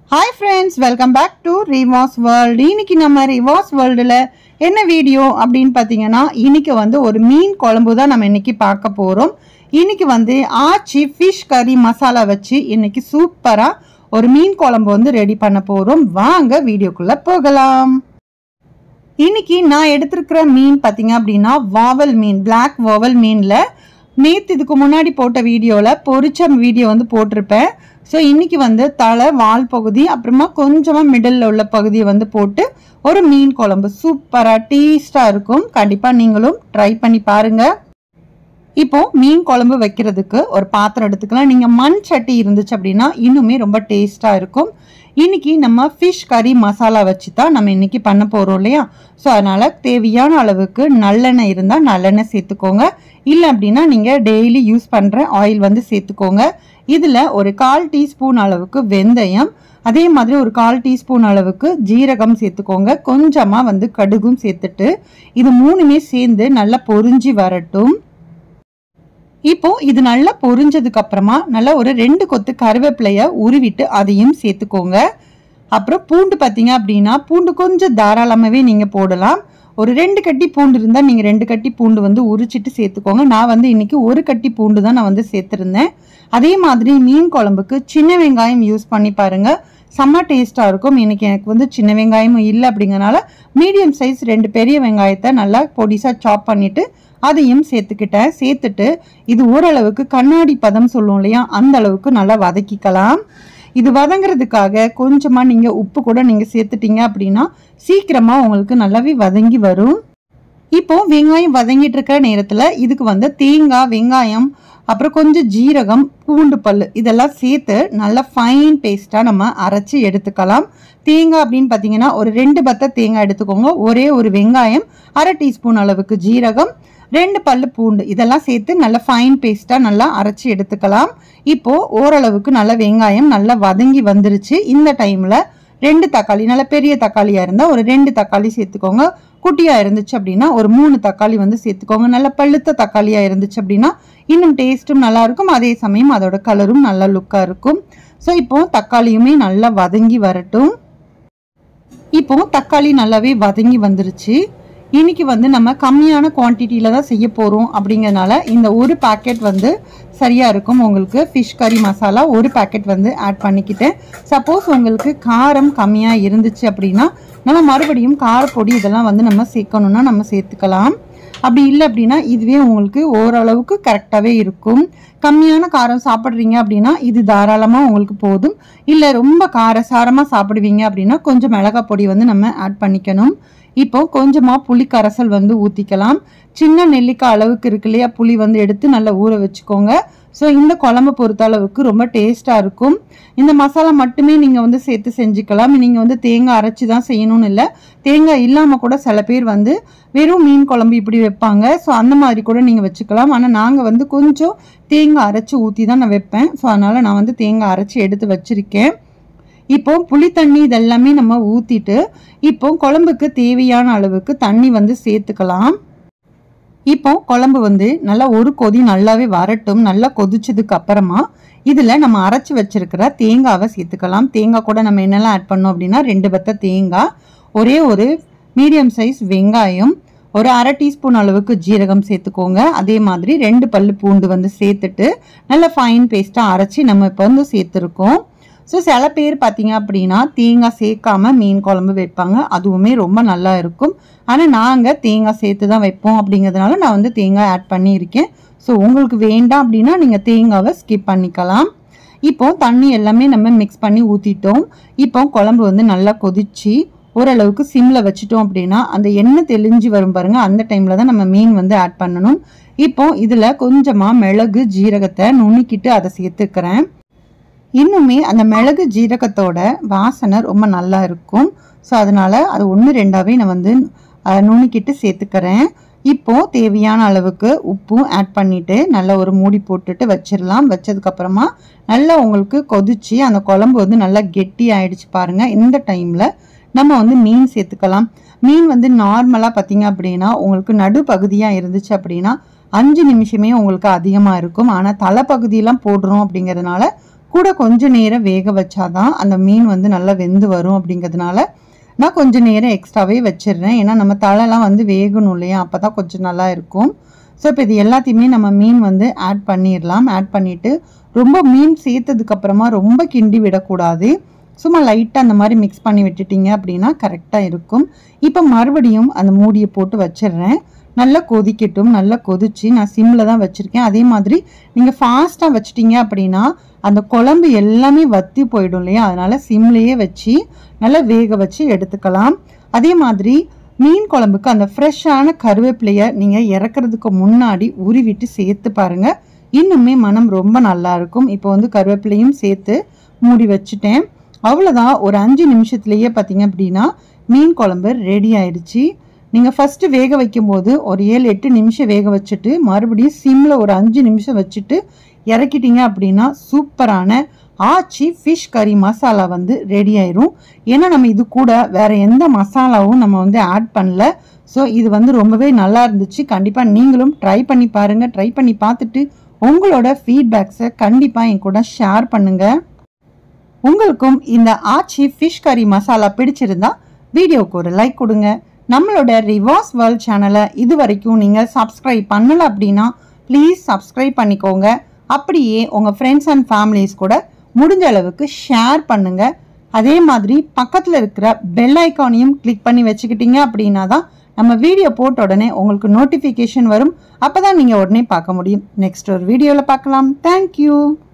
hi friends welcome back to Rivas world இன்னைக்கு நம்ம ரிவாஸ் வேர்ல்டில் என்ன வீடியோ அப்படின்னு பார்த்தீங்கன்னா இன்னைக்கு வந்து ஒரு மீன் குழம்பு தான் நம்ம இன்னைக்கு பார்க்க போகிறோம் இன்னைக்கு வந்து ஆச்சி ஃபிஷ் கறி மசாலா வச்சு இன்னைக்கு சூப்பராக ஒரு மீன் குழம்பு வந்து ரெடி பண்ண போகிறோம் வாங்க வீடியோக்குள்ளே போகலாம் இன்னைக்கு நான் எடுத்திருக்கிற மீன் பார்த்தீங்க அப்படின்னா வாவல் மீன் Black வாவல் மீனில் நேற்று இதுக்கு முன்னாடி போட்ட வீடியோவில் பொரிச்ச வீடியோ வந்து போட்டிருப்பேன் ஸோ இன்னைக்கு வந்து தலை வால் பகுதி அப்புறமா கொஞ்சமாக மிடில் உள்ள பகுதியை வந்து போட்டு ஒரு மீன் குழம்பு சூப்பராக டேஸ்டாக இருக்கும் கண்டிப்பாக நீங்களும் ட்ரை பண்ணி பாருங்கள் இப்போ மீன் குழம்பு வைக்கிறதுக்கு ஒரு பாத்திரம் எடுத்துக்கலாம் நீங்கள் மண் சட்டி இருந்துச்சு அப்படின்னா இன்னுமே ரொம்ப டேஸ்ட்டாக இருக்கும் இன்னைக்கு நம்ம ஃபிஷ் கறி மசாலா வச்சு தான் நம்ம இன்னைக்கு பண்ண போகிறோம் இல்லையா ஸோ அதனால் தேவையான அளவுக்கு நல்லெண்ணெய் இருந்தால் நல்லெண்ணெய் சேர்த்துக்கோங்க இல்லை அப்படின்னா நீங்கள் டெய்லி யூஸ் பண்ணுற ஆயில் வந்து சேர்த்துக்கோங்க இதில் ஒரு கால் டீஸ்பூன் அளவுக்கு வெந்தயம் அதே மாதிரி ஒரு கால் டீஸ்பூன் அளவுக்கு ஜீரகம் சேர்த்துக்கோங்க கொஞ்சமாக வந்து கடுகும் சேர்த்துட்டு இது மூணுமே சேர்ந்து நல்லா பொரிஞ்சு வரட்டும் இப்போ இது நல்லா பொரிஞ்சதுக்கு அப்புறமா நல்லா ஒரு ரெண்டு கொத்து கருவேப்பிலைய உருவிட்டு அதையும் சேர்த்துக்கோங்க அப்புறம் பூண்டு பார்த்தீங்க அப்படின்னா பூண்டு கொஞ்சம் தாராளமாகவே நீங்கள் போடலாம் ஒரு ரெண்டு கட்டி பூண்டு இருந்தால் நீங்கள் ரெண்டு கட்டி பூண்டு வந்து உரிச்சிட்டு சேர்த்துக்கோங்க நான் வந்து இன்னைக்கு ஒரு கட்டி பூண்டு தான் நான் வந்து சேர்த்துருந்தேன் அதே மாதிரி மீன் குழம்புக்கு சின்ன வெங்காயம் யூஸ் பண்ணி பாருங்க செம்ம டேஸ்ட்டாக இருக்கும் இன்னைக்கு எனக்கு வந்து சின்ன வெங்காயமும் இல்லை அப்படிங்கறனால மீடியம் சைஸ் ரெண்டு பெரிய வெங்காயத்தை நல்லா பொடிசாக சாப் பண்ணிட்டு அதையும் சேர்த்துக்கிட்டேன் சேர்த்துட்டு இது ஓரளவுக்கு கண்ணாடி பதம் சொல்லுவோம் இல்லையா அந்த அளவுக்கு நல்லா வதக்கிக்கலாம் இது வதங்குறதுக்காக கொஞ்சமாக நீங்கள் உப்பு கூட நீங்கள் சேர்த்துட்டீங்க அப்படின்னா சீக்கிரமாக உங்களுக்கு நல்லாவே வதங்கி வரும் இப்போ வெங்காயம் வதங்கிட்டு இருக்கிற நேரத்தில் இதுக்கு வந்து தேங்காய் வெங்காயம் அப்புறம் கொஞ்சம் ஜீரகம் பூண்டு பல் இதெல்லாம் சேர்த்து நல்லா ஃபைன் பேஸ்ட்டாக நம்ம அரைச்சி எடுத்துக்கலாம் தேங்காய் அப்படின்னு பார்த்தீங்கன்னா ஒரு ரெண்டு பத்த தேங்காய் எடுத்துக்கோங்க ஒரே ஒரு வெங்காயம் அரை டீஸ்பூன் அளவுக்கு ஜீரகம் ரெண்டு பல்லு பூண்டு இதெல்லாம் சேர்த்து நல்லா ஃபைன் பேஸ்ட்டாக நல்லா அரைச்சி எடுத்துக்கலாம் இப்போ ஓரளவுக்கு நல்ல வெங்காயம் நல்லா வதங்கி வந்துருச்சு இந்த டைமில் ரெண்டு தக்காளி நல்ல பெரிய தக்காளியாக இருந்தால் ஒரு ரெண்டு தக்காளி சேர்த்துக்கோங்க குட்டியாக இருந்துச்சு அப்படின்னா ஒரு மூணு தக்காளி வந்து சேர்த்துக்கோங்க நல்ல பழுத்த தக்காளியாக இருந்துச்சு அப்படின்னா இன்னும் டேஸ்ட்டும் நல்லா இருக்கும் அதே சமயம் அதோட கலரும் நல்ல லுக்காக இருக்கும் ஸோ இப்போ தக்காளியுமே நல்லா வதங்கி வரட்டும் இப்போ தக்காளி நல்லாவே வதங்கி வந்துருச்சு இன்னைக்கு வந்து நம்ம கம்மியான குவான்டிட்டியில் தான் செய்ய போகிறோம் அப்படிங்கறனால இந்த ஒரு பாக்கெட் வந்து சரியாக இருக்கும் உங்களுக்கு ஃபிஷ் கறி மசாலா ஒரு பாக்கெட் வந்து ஆட் பண்ணிக்கிட்டேன் சப்போஸ் உங்களுக்கு காரம் கம்மியாக இருந்துச்சு அப்படின்னா நம்ம மறுபடியும் காரப்பொடி இதெல்லாம் வந்து நம்ம சேர்க்கணுன்னா நம்ம சேர்த்துக்கலாம் அப்படி இல்லை அப்படின்னா இதுவே உங்களுக்கு ஓரளவுக்கு கரெக்டாகவே இருக்கும் கம்மியான காரம் சாப்பிட்றீங்க அப்படின்னா இது தாராளமாக உங்களுக்கு போதும் இல்லை ரொம்ப காரசாரமாக சாப்பிடுவீங்க அப்படின்னா கொஞ்சம் மிளகாய் பொடி வந்து நம்ம ஆட் பண்ணிக்கணும் இப்போ கொஞ்சமாக புளி கரைசல் வந்து ஊற்றிக்கலாம் சின்ன நெல்லிக்காய் அளவுக்கு இருக்கு இல்லையா புளி வந்து எடுத்து நல்லா ஊற வச்சுக்கோங்க ஸோ இந்த குழம்பு பொறுத்த அளவுக்கு ரொம்ப டேஸ்ட்டாக இருக்கும் இந்த மசாலா மட்டுமே நீங்கள் வந்து சேர்த்து செஞ்சுக்கலாம் நீங்கள் வந்து தேங்காய் அரைச்சி தான் செய்யணும்னு இல்லை தேங்காய் இல்லாமல் கூட சில பேர் வந்து வெறும் மீன் குழம்பு இப்படி வைப்பாங்க ஸோ அந்த மாதிரி கூட நீங்கள் வச்சுக்கலாம் ஆனால் நாங்கள் வந்து கொஞ்சம் தேங்காய் அரைச்சி ஊற்றி தான் நான் வைப்பேன் ஸோ அதனால் நான் வந்து தேங்காய் அரைச்சி எடுத்து வச்சுருக்கேன் இப்போ புளி தண்ணி இதெல்லாமே நம்ம ஊற்றிட்டு இப்போ குழம்புக்கு தேவையான அளவுக்கு தண்ணி வந்து சேர்த்துக்கலாம் இப்போ குழம்பு வந்து நல்லா ஒரு கொதி நல்லாவே வரட்டும் நல்லா கொதிச்சதுக்கு அப்புறமா இதில் நம்ம அரைச்சி வச்சிருக்கிற தேங்காவை சேர்த்துக்கலாம் தேங்காய் கூட நம்ம என்னெல்லாம் ஆட் பண்ணோம் அப்படின்னா ரெண்டு பத்த தேங்காய் ஒரே ஒரு மீடியம் சைஸ் வெங்காயம் ஒரு அரை டீஸ்பூன் அளவுக்கு ஜீரகம் சேர்த்துக்கோங்க அதே மாதிரி ரெண்டு பல்லு பூண்டு வந்து சேர்த்துட்டு நல்லா ஃபைன் பேஸ்ட்டாக அரைச்சி நம்ம இப்போ வந்து சேர்த்துருக்கோம் ஸோ சில பேர் பார்த்தீங்க அப்படின்னா தேங்காய் சேர்க்காம மீன் குழம்பு வைப்பாங்க அதுவுமே ரொம்ப நல்லா இருக்கும் ஆனால் நாங்கள் தேங்காய் சேர்த்து தான் வைப்போம் அப்படிங்கிறதுனால நான் வந்து தேங்காய் ஆட் பண்ணியிருக்கேன் ஸோ உங்களுக்கு வேண்டாம் அப்படின்னா நீங்கள் தேங்காவை ஸ்கிப் பண்ணிக்கலாம் இப்போ தண்ணி எல்லாமே நம்ம மிக்ஸ் பண்ணி ஊற்றிட்டோம் இப்போ குழம்பு வந்து நல்லா கொதிச்சு ஓரளவுக்கு சிம்மில் வச்சுட்டோம் அப்படின்னா அந்த எண்ணெய் தெளிஞ்சு வரும் பாருங்க அந்த டைமில் தான் நம்ம மீன் வந்து ஆட் பண்ணணும் இப்போ இதில் கொஞ்சமாக மிளகு ஜீரகத்தை நுணுக்கிட்டு அதை சேர்த்துக்கிறேன் இன்னுமே அந்த மிளகு ஜீரகத்தோட வாசனை ரொம்ப நல்லா இருக்கும் ஸோ அதனால் அது ஒன்று ரெண்டாவே நான் வந்து அஹ், நுணுக்கிட்டு சேர்த்துக்கிறேன் இப்போ தேவையான அளவுக்கு உப்பும் ஆட் பண்ணிட்டு நல்லா ஒரு மூடி போட்டுட்டு வச்சிடலாம் வச்சதுக்கப்புறமா நல்லா உங்களுக்கு கொதிச்சு அந்த குழம்பு வந்து நல்லா கெட்டி ஆயிடுச்சு பாருங்க இந்த டைமில் நம்ம வந்து மீன் சேர்த்துக்கலாம் மீன் வந்து நார்மலாக பார்த்தீங்க அப்படின்னா உங்களுக்கு நடுப்பகுதியாக இருந்துச்சு அப்படின்னா அஞ்சு நிமிஷமே உங்களுக்கு அதிகமாக இருக்கும் ஆனால் தலைப்பகுதியெல்லாம் போடுறோம் அப்படிங்கிறதுனால கூட கொஞ்ச நேரம் வேக வச்சாதான் அந்த மீன் வந்து நல்லா வெந்து வரும் அப்படிங்கிறதுனால நான் கொஞ்ச நேரம் எக்ஸ்ட்ராவே வச்சிடுறேன் ஏன்னா நம்ம தலைலாம் வந்து வேகணும் இல்லையா அப்போ தான் கொஞ்சம் நல்லா இருக்கும் ஸோ இப்போ இது எல்லாத்தையுமே நம்ம மீன் வந்து ஆட் பண்ணிடலாம் ஆட் பண்ணிவிட்டு ரொம்ப மீன் சேர்த்ததுக்கு அப்புறமா ரொம்ப கிண்டி விடக்கூடாது சும்மா லைட்டாக அந்த மாதிரி மிக்ஸ் பண்ணி விட்டுட்டீங்க அப்படின்னா கரெக்டாக இருக்கும் இப்போ மறுபடியும் அந்த மூடியை போட்டு வச்சிடுறேன் நல்லா கொதிக்கட்டும் நல்லா கொதிச்சு நான் சிம்மில் தான் வச்சுருக்கேன் அதே மாதிரி நீங்கள் ஃபாஸ்ட்டாக வச்சிட்டீங்க அப்படின்னா அந்த குழம்பு எல்லாமே வத்தி போயிடும் இல்லையா அதனால் சிம்லேயே வச்சு நல்லா வேக வச்சு எடுத்துக்கலாம் அதே மாதிரி மீன் குழம்புக்கு அந்த ஃப்ரெஷ்ஷான கருவேப்பிலையை நீங்கள் இறக்குறதுக்கு முன்னாடி உருவிட்டு சேர்த்து பாருங்கள் இன்னுமே மனம் ரொம்ப நல்லா இருக்கும் இப்போ வந்து கருவேப்பிலையும் சேர்த்து மூடி வச்சுட்டேன் அவ்வளோதான் ஒரு அஞ்சு நிமிஷத்துலேயே பார்த்தீங்க அப்படின்னா மீன் குழம்பு ரெடி ஆயிடுச்சு நீங்கள் ஃபஸ்ட்டு வேக வைக்கும்போது ஒரு ஏழு எட்டு நிமிஷம் வேக வச்சுட்டு மறுபடியும் சிம்மில் ஒரு அஞ்சு நிமிஷம் வச்சுட்டு இறக்கிட்டீங்க அப்படின்னா சூப்பரான ஆச்சி ஃபிஷ் கறி மசாலா வந்து ரெடி ஆயிரும் ஏன்னா நம்ம இது கூட வேற எந்த மசாலாவும் நம்ம வந்து ஆட் பண்ணல ஸோ இது வந்து ரொம்பவே நல்லா இருந்துச்சு கண்டிப்பாக நீங்களும் ட்ரை பண்ணி பாருங்கள் ட்ரை பண்ணி பார்த்துட்டு உங்களோட ஃபீட்பேக்ஸை கண்டிப்பாக என் கூட ஷேர் பண்ணுங்கள் உங்களுக்கும் இந்த ஆச்சி ஃபிஷ் கறி மசாலா பிடிச்சிருந்தா வீடியோவுக்கு ஒரு லைக் கொடுங்க நம்மளோட ரிவாஸ் வேர்ல்ட் சேனலை இது வரைக்கும் நீங்கள் சப்ஸ்கிரைப் பண்ணலை அப்படின்னா ப்ளீஸ் சப்ஸ்கிரைப் பண்ணிக்கோங்க அப்படியே உங்கள் ஃப்ரெண்ட்ஸ் அண்ட் ஃபேமிலிஸ் கூட முடிஞ்ச அளவுக்கு ஷேர் பண்ணுங்க அதே மாதிரி பக்கத்தில் இருக்கிற பெல் ஐக்கானையும் கிளிக் பண்ணி வச்சுக்கிட்டீங்க அப்படின்னா தான் நம்ம வீடியோ போட்ட உடனே உங்களுக்கு நோட்டிஃபிகேஷன் வரும் அப்போ தான் நீங்கள் உடனே பார்க்க முடியும் நெக்ஸ்ட் ஒரு வீடியோவில் பார்க்கலாம் தேங்க்யூ